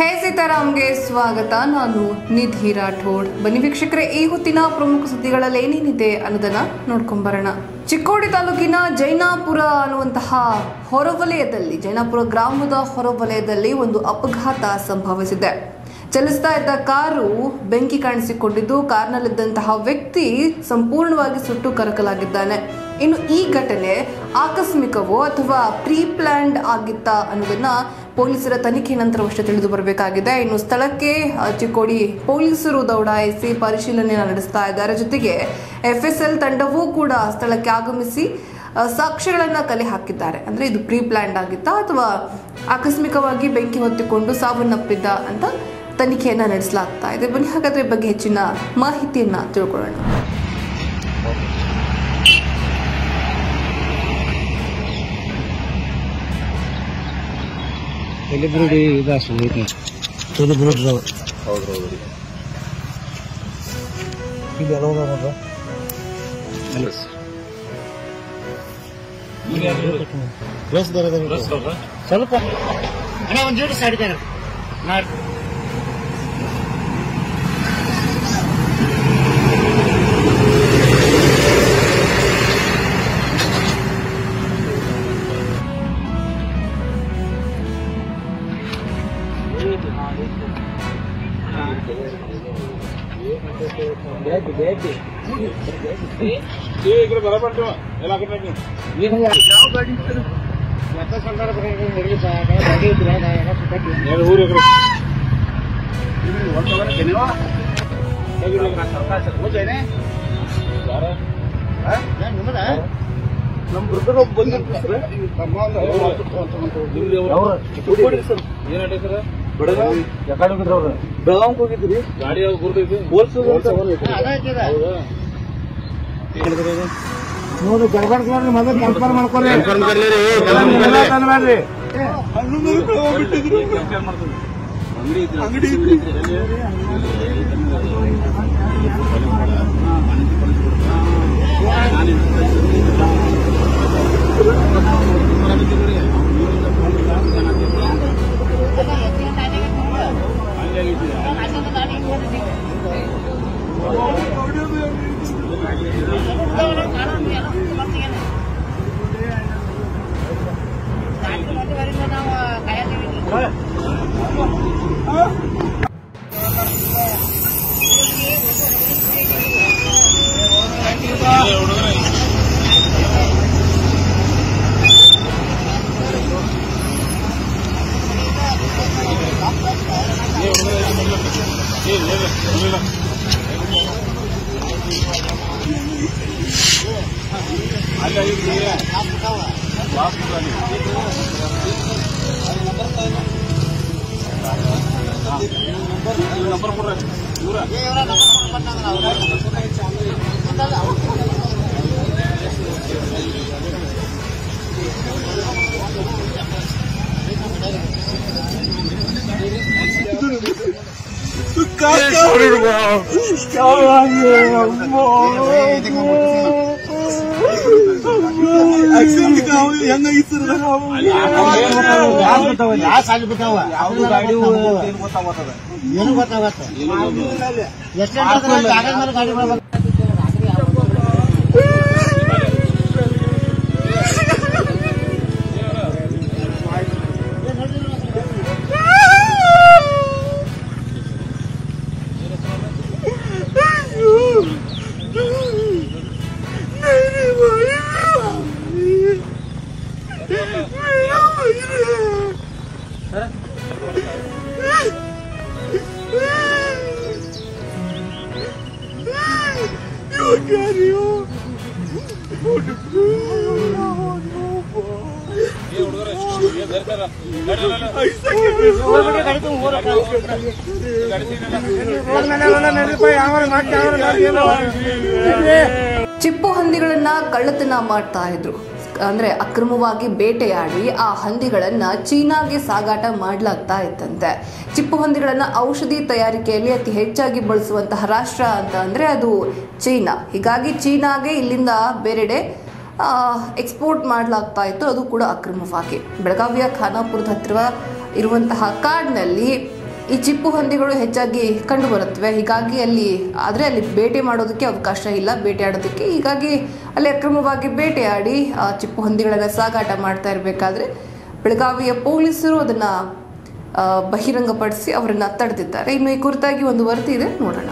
ಹೇ ಸೀತಾರಾಮ್ಗೆ ಸ್ವಾಗತ ನಾನು ನಿಧಿ ರಾಠೋಡ್ ಬನ್ನಿ ವೀಕ್ಷಕರೇ ಈ ಹೊತ್ತಿನ ಪ್ರಮುಖ ಸುದ್ದಿಗಳಲ್ಲಿ ಏನೇನಿದೆ ಅನ್ನೋದನ್ನ ನೋಡ್ಕೊಂಬರೋಣ ಚಿಕ್ಕೋಡಿ ತಾಲೂಕಿನ ಜೈನಾಪುರ ಅನ್ನುವಂತಹ ಹೊರವಲಯದಲ್ಲಿ ಜೈನಾಪುರ ಗ್ರಾಮದ ಹೊರವಲಯದಲ್ಲಿ ಒಂದು ಅಪಘಾತ ಸಂಭವಿಸಿದೆ ಚಲಿಸ್ತಾ ಇದ್ದ ಕಾರು ಬೆಂಕಿ ಕಾಣಿಸಿಕೊಂಡಿದ್ದು ಕಾರ್ನಲ್ಲಿದ್ದಂತಹ ವ್ಯಕ್ತಿ ಸಂಪೂರ್ಣವಾಗಿ ಸುಟ್ಟು ಕರಕಲಾಗಿದ್ದಾನೆ ಇನ್ನು ಈ ಘಟನೆ ಆಕಸ್ಮಿಕವೋ ಅಥವಾ ಪ್ರೀ ಪ್ಲಾನ್ಡ್ ಆಗಿತ್ತ ಅನ್ನೋದನ್ನ ಪೊಲೀಸರ ತನಿಖೆ ನಂತರವಷ್ಟೇ ತಿಳಿದು ಬರಬೇಕಾಗಿದೆ ಇನ್ನು ಸ್ಥಳಕ್ಕೆ ಆ, ಚಿಕ್ಕೋಡಿ ಪೊಲೀಸರು ದೌಡಾಯಿಸಿ ಪರಿಶೀಲನೆ ನಡೆಸ್ತಾ ಇದ್ದಾರೆ ಜೊತೆಗೆ ಎಫ್ಎಸ್ಎಲ್ ತಂಡವೂ ಕೂಡ ಸ್ಥಳಕ್ಕೆ ಆಗಮಿಸಿ ಆ, ಸಾಕ್ಷ್ಯಗಳನ್ನ ಕಲೆ ಹಾಕಿದ್ದಾರೆ ಅಂದ್ರೆ ಇದು ಪ್ರೀ ಪ್ಲಾನ್ಡ್ ಆಗಿತ್ತಾ ಅಥವಾ ಆಕಸ್ಮಿಕವಾಗಿ ಬೆಂಕಿ ಹೊತ್ತಿಕೊಂಡು ಸಾವನ್ನಪ್ಪಿದ್ದ ಅಂತ ತನಿಖೆಯನ್ನ ನಡೆಸಲಾಗ್ತಾ ಇದೆ ಬನ್ನಿ ಹಾಗಾದ್ರೆ ಈ ಬಗ್ಗೆ ಹೆಚ್ಚಿನ ಮಾಹಿತಿಯನ್ನ ತಿಳ್ಕೊಳ್ಳೋಣ ಎಲ್ಲಿಬ್ರು ಇದು ಐತಿ ಎಲ್ಲಿಬ್ರು ಇದು ಎಲ್ಲ ಹೋಗೋದು ಸ್ವಲ್ಪ ಅಣ್ಣ ಒಂದು ಜೋಡಿ ಸೈಡ್ ಯಾವ ಗಾಡಿ ನಮ್ ಬ್ರದರ್ ಒಬ್ಬ ಬಂದಿರ್ತಾರೆ ಬೆಳಗಾವ್ ಹೋಗಿದ್ರಿ ಗಾಡಿ ಯಾವ್ದು ಗುರ್ತೈತಿ ನೋಡಿ ಗಡ್ಬಡ್ ಮೊದಲು ಕನ್ಫರ್ಮ್ ಮಾಡ್ಕೊರಿ ಮಾಡ್ರಿ ಅಂಗಡಿ ಇದ್ರಿ ನಂಬರ್ ಕೊಡ್ರಿ ಇವ್ರ ಏನು ಗೊತ್ತಾಗತ್ತ ಎಷ್ಟು ಗಾಡಿ ಮೇಲೆ ಗಾಡಿ ಬರ್ಬೇಕು ಚಿಪ್ಪು ಹಂದಿಗಳನ್ನ ಕಳ್ಳತನ ಮಾಡ್ತಾ ಇದ್ರು ಅಂದ್ರೆ ಅಕ್ರಮವಾಗಿ ಬೇಟೆಯಾಡಿ ಆ ಹಂದಿಗಳನ್ನ ಚೀನಾಗೆ ಸಾಗಾಟ ಮಾಡಲಾಗ್ತಾ ಇತ್ತಂತೆ ಚಿಪ್ಪು ಹಂದಿಗಳನ್ನ ಔಷಧಿ ತಯಾರಿಕೆಯಲ್ಲಿ ಅತಿ ಹೆಚ್ಚಾಗಿ ಬಳಸುವಂತಹ ರಾಷ್ಟ್ರ ಅಂತ ಅಂದ್ರೆ ಅದು ಚೀನಾ ಹೀಗಾಗಿ ಚೀನಾಗೆ ಇಲ್ಲಿಂದ ಬೇರೆಡೆ ಎಕ್ಸ್ಪೋರ್ಟ್ ಮಾಡಲಾಗ್ತಾ ಇತ್ತು ಅದು ಕೂಡ ಅಕ್ರಮವಾಗಿ ಬೆಳಗಾವಿಯ ಖಾನಾಪುರದ ಹತ್ತಿರ ಇರುವಂತಹ ಕಾಡಿನಲ್ಲಿ ಈ ಚಿಪ್ಪು ಹಂದಿಗಳು ಹೆಚ್ಚಾಗಿ ಕಂಡು ಬರುತ್ತವೆ ಹೀಗಾಗಿ ಅಲ್ಲಿ ಆದರೆ ಅಲ್ಲಿ ಬೇಟೆ ಮಾಡೋದಕ್ಕೆ ಅವಕಾಶ ಇಲ್ಲ ಬೇಟೆಯಾಡೋದಕ್ಕೆ ಹೀಗಾಗಿ ಅಲ್ಲಿ ಅಕ್ರಮವಾಗಿ ಬೇಟೆಯಾಡಿ ಆ ಚಿಪ್ಪು ಹಂದಿಗಳನ್ನು ಸಾಗಾಟ ಮಾಡ್ತಾ ಇರಬೇಕಾದ್ರೆ ಬೆಳಗಾವಿಯ ಪೊಲೀಸರು ಅದನ್ನು ಬಹಿರಂಗಪಡಿಸಿ ಅವರನ್ನು ತಡೆದಿದ್ದಾರೆ ಇನ್ನು ಈ ಕುರಿತಾಗಿ ಒಂದು ವರದಿ ಇದೆ ನೋಡೋಣ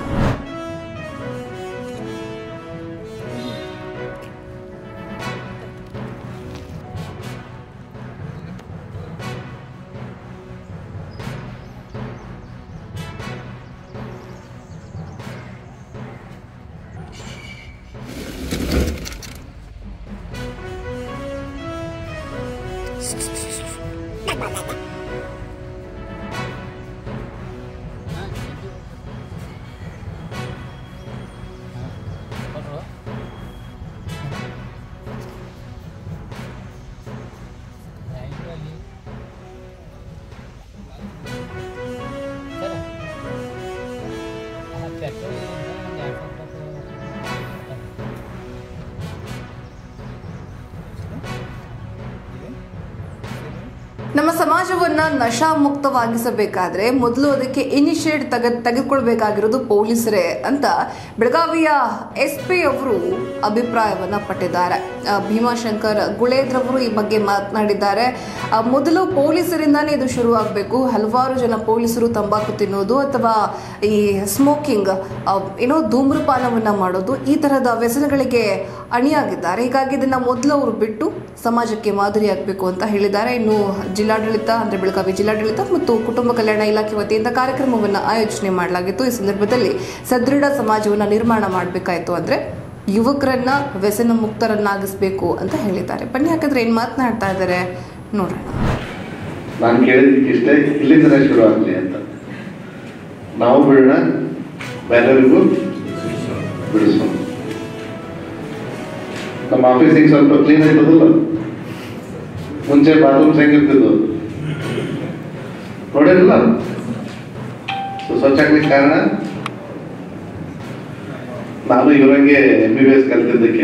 ನಮ್ಮ ಸಮಾಜವನ್ನ ನಶಾ ಮುಕ್ತವಾಗಿಸಬೇಕಾದ್ರೆ ಮೊದಲು ಅದಕ್ಕೆ ಇನಿಷಿಯೇಟ್ ತೆಗೆ ತೆಗೆದುಕೊಳ್ಬೇಕಾಗಿರೋದು ಪೊಲೀಸರೇ ಅಂತ ಬೆಳಗಾವಿಯ ಎಸ್ ಪಿ ಅವರು ಅಭಿಪ್ರಾಯವನ್ನ ಪಟ್ಟಿದ್ದಾರೆ ಆ, ಭೀಮಾಶಂಕರ್ ಗುಳೇದ್ರವರು ಈ ಬಗ್ಗೆ ಮಾತನಾಡಿದ್ದಾರೆ ಆ, ಮೊದಲು ಪೊಲೀಸರಿಂದಾನೇ ಇದು ಶುರು ಆಗಬೇಕು ಹಲವಾರು ಜನ ಪೊಲೀಸರು ತಂಬಾಕು ತಿನ್ನೋದು ಅಥವಾ ಈ ಸ್ಮೋಕಿಂಗ್ ಏನೋ ಧೂಮ್ರಪಾನವನ್ನ ಮಾಡೋದು ಈ ತರಹದ ವ್ಯಸನಗಳಿಗೆ ಅಣಿಯಾಗಿದ್ದಾರೆ ಹೀಗಾಗಿ ಇದನ್ನ ಮೊದಲು ಅವರು ಬಿಟ್ಟು ಸಮಾಜಕ್ಕೆ ಮಾದರಿಯಾಗಬೇಕು ಅಂತ ಹೇಳಿದ್ದಾರೆ ಇನ್ನು ಜಿಲ್ಲಾಡಳಿತ ಅಂದ್ರೆ ಬೆಳಗಾವಿ ಜಿಲ್ಲಾಡಳಿತ ಮತ್ತು ಕುಟುಂಬ ಕಲ್ಯಾಣ ಇಲಾಖೆ ವತಿಯಿಂದ ಕಾರ್ಯಕ್ರಮವನ್ನು ಆಯೋಜನೆ ಮಾಡಲಾಗಿತ್ತು ಈ ಸಂದರ್ಭದಲ್ಲಿ ಸದೃಢ ಸಮಾಜವನ್ನು ನಿರ್ಮಾಣ ಮಾಡಬೇಕಾಯಿತು ಅಂದ್ರೆ ಯುವಕರನ್ನ ವ್ಯಸನ ಮುಕ್ತರನ್ನಾಗಿಸ್ಬೇಕು ಅಂತ ಹೇಳಿದ್ದಾರೆ ಬನ್ನಿ ಹಾಕಿದ್ರೆ ಏನ್ ಮಾತನಾಡ್ತಾ ಇದ್ದಾರೆ ನೋಡೋಣ ನಾನು ಕೇಳಿದ್ದಕ್ಕೆ ಇಷ್ಟೇ ಇಲ್ಲಿಂದನೇ ಶುರು ಆಗಲಿ ಅಂತ ನಾವು ಬಿಡೋಣ ಬೇರೆಯವರಿಗೂ ಬಿಡಿಸೋಣ ನಮ್ಮ ಆಫೀಸಿಗೆ ಸ್ವಲ್ಪ ಕ್ಲೀನ್ ಆಯ್ತದಲ್ಲ ಮುಂಚೆ ಬಾತ್ರೂಮ್ಸ್ ಹೆಂಗಿರ್ತಿದ್ವು ನೋಡಿರಲ್ಲ ಸೊ ಸ್ವಚ್ಛ ಆಗ್ಲಿಕ್ಕೆ ಕಾರಣ ನಾನು ಇವರಂಗೆ ಎಂ ಬಿ ಬಿ ಎಸ್ ಕಲ್ತಿದ್ದಕ್ಕೆ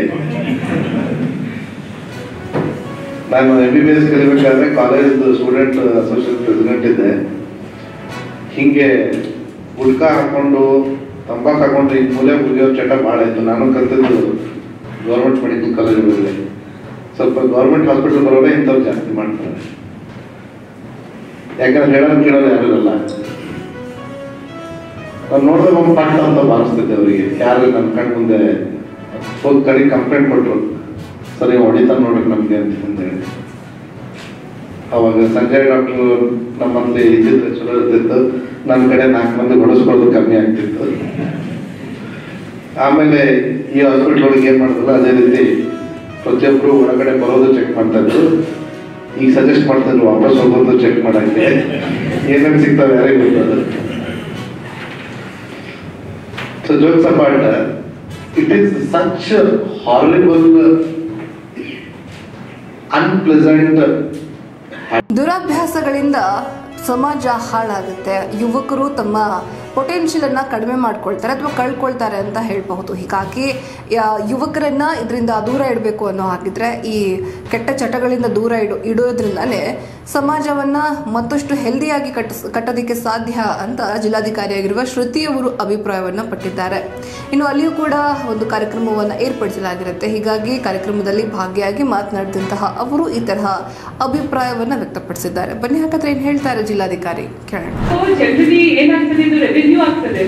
ನಾನು ಎಂ ಬಿ ಬಿ ಎಸ್ ಕಲಿಬೇಕಾದ್ರೆ ಕಾಲೇಜ್ ಸ್ಟೂಡೆಂಟ್ ಅಸೋಸಿಯೇಷನ್ ಪ್ರೆಸಿಡೆಂಟ್ ಇದ್ದೆ ಹಿಂಗೆ ಗುಡ್ಕ ಹಾಕೊಂಡು ತಂಬಾಕು ಹಾಕೊಂಡು ಈ ಮೂಲೆ ಮುಗಿಯೋ ಚಟ ಭಾಳ ಆಯ್ತು ನಾನು ಕಲ್ತಿದ್ದು ಗೌರ್ಮೆಂಟ್ ಮೆಡಿಕಲ್ ಕಾಲೇಜ್ ಸ್ವಲ್ಪ ಗೌರ್ಮೆಂಟ್ ಹಾಸ್ಪಿಟಲ್ ಬರೋದೇ ಇಂಥವ್ರು ಜಾಸ್ತಿ ಮಾಡ್ತಾರೆ ಯಾಕಂದ್ರೆ ಹೇಳೋದು ಕೇಳೋದು ಯಾರು ಇರಲ್ಲ ನಾನು ನೋಡಿದ್ರೆ ಒಂದು ಪಾಠ ಅಂತ ಭಾವಿಸ್ತಿದ್ದೆ ಅವರಿಗೆ ಯಾರು ನನ್ನ ಕಣ್ ಮುಂದೆ ಹೋಗಿ ಕಡೆ ಕಂಪ್ಲೇಂಟ್ ಕೊಟ್ಟರು ಸರಿ ಹೊಡಿತಾನೆ ನೋಡ್ರಿ ನಮ್ಗೆ ಅಂತ ಹೇಳಿ ಅವಾಗ ಸಂಜಯ್ ಡಾಕ್ಟರ್ ನಮ್ಮಲ್ಲಿ ಇದ್ದಿದ್ರೆ ಚಲೋ ಇರ್ತಿತ್ತು ನನ್ನ ಕಡೆ ನಾಲ್ಕು ಮಂದಿ ಹೊಡೆಸ್ಕೊಳ್ಳೋದು ಕಮ್ಮಿ ಆಗ್ತಿತ್ತು ಆಮೇಲೆ ಈ ಹಾಸ್ಪಿಟ್ಲ್ ಒಳಗೆ ಏನ್ ಮಾಡಿದ್ರಲ್ಲ ಅದೇ ರೀತಿ ಪ್ರತಿಯೊಬ್ರು ಹೊರಗಡೆ ಬರೋದು ಚೆಕ್ ಮಾಡ್ತಾ ಇದ್ರು ಈಗ ಸಜೆಸ್ಟ್ ಮಾಡ್ತಾ ಇದ್ರು ವಾಪಸ್ ಹೋಗೋದು ಚೆಕ್ ಮಾಡಕ್ಕೆ ಏನೇನು ಸಿಗ್ತಾವೆ ಯಾರಿಗೆ ಗೊತ್ತದು so jokes apart it is such horrible unpleasant ದುರಭ್ಯಾಸಗಳಿಂದ ಸಮಾಜ ಹಾಳಾಗುತ್ತೆ ಯುವಕರು ತಮ್ಮ ಪೊಟೆನ್ಷಿಯಲ್ ಅನ್ನ ಕಡಿಮೆ ಮಾಡ್ಕೊಳ್ತಾರೆ ಅಥವಾ ಕಳ್ಕೊಳ್ತಾರೆ ಅಂತ ಹೇಳಬಹುದು ಹೀಗಾಗಿ ಯಾ- ಯುವಕರನ್ನ ಇದರಿಂದ ದೂರ ಇಡಬೇಕು ಅನ್ನೋ ಹಾಗಿದ್ರೆ ಈ ಕೆಟ್ಟ ಚಟಗಳಿಂದ ದೂರ ಇಡು ಇಡೋದ್ರಿಂದಲೇ ಸಮಾಜವನ್ನ ಮತ್ತಷ್ಟು ಹೆಲ್ದಿಯಾಗಿ ಕಟ್ಟಿಸ್ ಕಟ್ಟೋದಕ್ಕೆ ಸಾಧ್ಯ ಅಂತ ಜಿಲ್ಲಾಧಿಕಾರಿಯಾಗಿರುವ ಶ್ರುತಿ ಅವರು ಅಭಿಪ್ರಾಯವನ್ನ ಪಟ್ಟಿದ್ದಾರೆ ಇನ್ನು ಅಲ್ಲಿಯೂ ಕೂಡ ಒಂದು ಕಾರ್ಯಕ್ರಮವನ್ನು ಏರ್ಪಡಿಸಲಾಗಿರುತ್ತೆ ಹೀಗಾಗಿ ಕಾರ್ಯಕ್ರಮದಲ್ಲಿ ಭಾಗಿಯಾಗಿ ಮಾತನಾಡಿದಂತಹ ಅವರು ಈ ತರಹ ಅಭಿಪ್ರಾಯವನ್ನ ವ್ಯಕ್ತಪಡಿಸಿದ್ದಾರೆ ಬನ್ನಿ ಹಾಗಾದ್ರೆ ಏನ್ ಹೇಳ್ತಾರೆ ಜಿಲ್ಲಾಧಿಕಾರಿ ಕೇಳೋಣ ಸೊ ಜನರಲಿ ಏನಾಗ್ತದೆ ಇದು ರೆವೆನ್ಯೂ ಆಗ್ತದೆ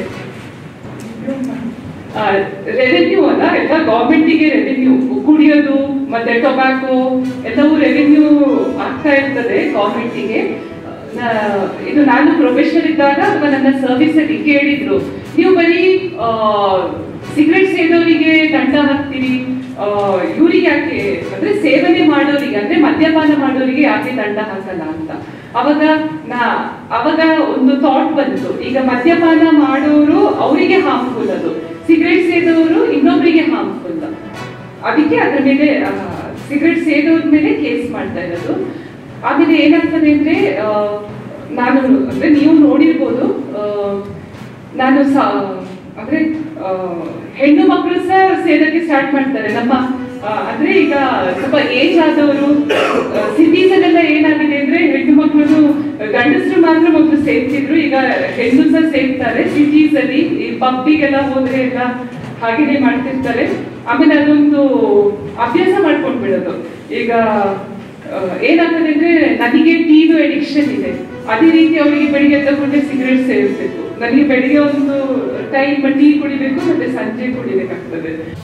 ರೆವೆನ್ಯೂ ಅಲ್ಲ ಎಲ್ಲ ಗೌರ್ಮೆಂಟಿಗೆ ರೆವೆನ್ಯೂ ಕುಡಿಯೋದು ಮತ್ತೆ ಟೊಬ್ಯಾಕೋ ಎಲ್ಲವೂ ರೆವೆನ್ಯೂ ಆಗ್ತಾ ಇರ್ತದೆ ಗೌರ್ಮೆಂಟಿಗೆ ಇದು ನಾನು ಪ್ರೊಫೆಷನಲ್ ಇದ್ದಾಗ ಅಥವಾ ನನ್ನ ಸರ್ವಿಸ್ ಅಲ್ಲಿ ಕೇಳಿದ್ರು ನೀವು ಬರೀ ಸಿಗರೆಟ್ ಸೇದೋರಿಗೆ ದಂಡ ಹಾಕ್ತೀರಿ ಆ, ಇವ್ರಿಗೆ ಯಾಕೆ ಅಂದ್ರೆ ಸೇವನೆ ಮಾಡೋರಿಗೆ ಅಂದ್ರೆ ಮದ್ಯಪಾನ ಮಾಡೋರಿಗೆ ಯಾಕೆ ದಂಡ ಹಾಕಲ್ಲ ಅಂತ ಅವಾಗ ನಾ ಅವಾಗ ಒಂದು ಥಾಟ್ ಬಂತು ಈಗ ಮದ್ಯಪಾನ ಮಾಡೋರು ಅವರಿಗೆ ಹಾರ್ಮ್ಫುಲ್ ಅದು ಸಿಗರೆಟ್ ಸೇದೋರು ಇನ್ನೊಬ್ಬರಿಗೆ ಹಾರ್ಮ್ಫುಲ್ ಅದಕ್ಕೆ ಅದ್ರ ಮೇಲೆ ಸಿಗರೆಟ್ ಸೇದೋರ್ ಮೇಲೆ ಕೇಸ್ ಮಾಡ್ತಾ ಇರೋದು ಆಮೇಲೆ ಏನಾಗ್ತದೆ ಅಂದ್ರೆ ಆ, ನಾನು ಅಂದ್ರೆ ನೀವು ನೋಡಿರ್ಬೋದು ಆ, ನಾನು ಸಾ- ಅಂದ್ರೆ ಆ, ಹೆಣ್ಣು ಮಕ್ಕಳು ಸಹ ಸೇದಕ್ಕೆ ಸ್ಟಾರ್ಟ್ ಮಾಡ್ತಾರೆ ನಮ್ಮ ಆ, ಅಂದ್ರೆ ಈಗ ಸ್ವಲ್ಪ ಏಜ್ ಆದವರು ಸಿಟೀಸ್ ಅಲ್ಲೆಲ್ಲ ಏನಾಗಿದೆ ಅಂದ್ರೆ ಹೆಣ್ಣು ಮಕ್ಕಳು ಗಂಡಸರು ಮಾತ್ರ ಮೊದಲು ಸೇರ್ತಿದ್ರು ಈಗ ಹೆಣ್ಣು ಸಹ ಸೇರ್ತಾರೆ ಸಿಟೀಸ್ ಅಲ್ಲಿ ಈ ಪಬ್ಬಿಗೆಲ್ಲ ಹೋದ್ರೆ ಎಲ್ಲ ಹಾಗೇನೆ ಮಾಡ್ತಿರ್ತಾರೆ ಆಮೇಲೆ ಅದೊಂದು ಅಭ್ಯಾಸ ಮಾಡ್ಕೊಂಡ್ ಬಿಡೋದು ಈಗ ಆ, ಏನಾಗ್ತದೆ ಅಂದ್ರೆ ನನಗೆ ಟೀದು ಅಡಿಕ್ಷನ್ ಇದೆ ಅದೇ ರೀತಿ ಅವರಿಗೆ ಬೆಳಿಗ್ಗೆ ಎದ್ದ ಕೂಡಲೇ ಸಿಗರೇಟ್ ಸೇವಿಸ್ಬೇಕು ನನಗೆ ಬೆಳಿಗ್ಗೆ ಒಂದು ಟೈಮ್ ಟೀ ಕುಡಿಬೇಕು ಮತ್ತೆ ಸಂಜೆ ಕುಡಿಬೇಕಾಗ್ತದೆ